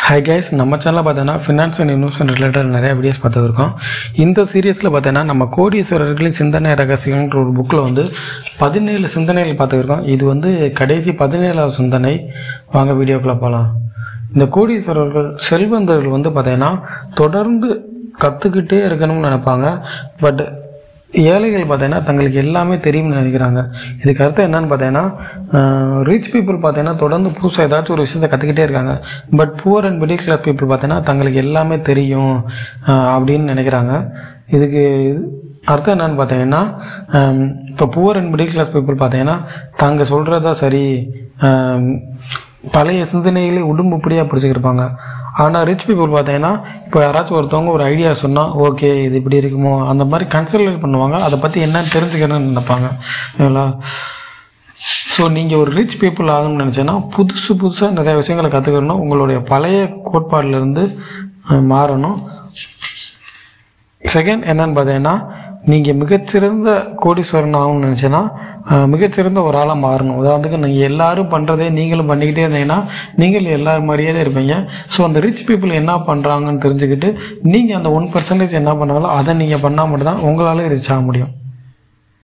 hi guys நம்ம சேனலில் பார்த்தீங்கன்னா ஃபினான்ஸ் அண்ட் இன்வெஸ்ட்மெண்ட் ரிலேட்டட் நிறைய வீடியோஸ் பார்த்துருக்கோம் இந்த சீரியஸில் பார்த்தீங்கன்னா நம்ம கோடீஸ்வரர்களின் சிந்தனை ரகசியம்ன்ற ஒரு புக்கில் வந்து பதினேழு சிந்தனைகள் பார்த்துருக்கோம் இது வந்து கடைசி பதினேழாவது சிந்தனை வாங்க வீடியோக்குள்ளே போகலாம் இந்த கோடீஸ்வரர்கள் செல்வந்தர்கள் வந்து பார்த்தீங்கன்னா தொடர்ந்து கற்றுக்கிட்டே இருக்கணும்னு நினைப்பாங்க பட் ஏழைகள் பார்த்தீங்கன்னா தங்களுக்கு எல்லாமே தெரியும்னு நினைக்கிறாங்க இதுக்கு அர்த்தம் என்னன்னு பார்த்தீங்கன்னா ரிச் பீப்புள் பார்த்தீங்கன்னா தொடர்ந்து புதுசாக ஏதாச்சும் ஒரு விஷயத்தை கற்றுக்கிட்டே இருக்காங்க but poor and middle class people பார்த்தீங்கன்னா தங்களுக்கு எல்லாமே தெரியும் ஆஹ் அப்படின்னு நினைக்கிறாங்க இதுக்கு அர்த்தம் என்னன்னு பார்த்தீங்கன்னா இப்போ poor and middle class people பார்த்தீங்கன்னா தாங்க சொல்கிறதா சரி ஆம், பழைய சிந்தனைகளை உடும்புப்படியாக பிடிச்சிக்கிருப்பாங்க ஆனால் ரிச் பீப்புள் பார்த்தீங்கன்னா இப்போ யாராச்சும் ஒருத்தவங்க ஒரு ஐடியா சொன்னால் ஓகே இது இப்படி இருக்குமோ அந்த மாதிரி கன்சிடர் பண்ணுவாங்க அதை பற்றி என்னன்னு தெரிஞ்சுக்கணும்னு நினைப்பாங்க ஓகேங்களா ஸோ நீங்கள் ஒரு ரிச் பீப்புள் ஆகணும்னு நினச்சேன்னா புதுசு புதுசாக நிறைய விஷயங்களை கற்றுக்கணும் உங்களுடைய பழைய கோட்பாட்டிலேருந்து மாறணும் செகண்ட் என்னன்னு பார்த்தீங்கன்னா நீங்கள் மிகச்சிறந்த கோடீஸ்வரன் ஆகணும்னு நினச்சேன்னா மிகச்சிறந்த ஒரு ஆளாக மாறணும் உதாரணத்துக்கு நீங்கள் எல்லாரும் பண்ணுறதே நீங்களும் பண்ணிக்கிட்டே இருந்தீங்கன்னா நீங்கள் எல்லாரும் மாதிரியே தான் இருப்பீங்க ஸோ அந்த ரிச் பீப்புள் என்ன பண்ணுறாங்கன்னு தெரிஞ்சுக்கிட்டு நீங்கள் அந்த ஒன் பர்சன்டேஜ் என்ன பண்ணாலும் அதை நீங்கள் பண்ணால் மட்டும்தான் உங்களால் ரிச் ஆக முடியும்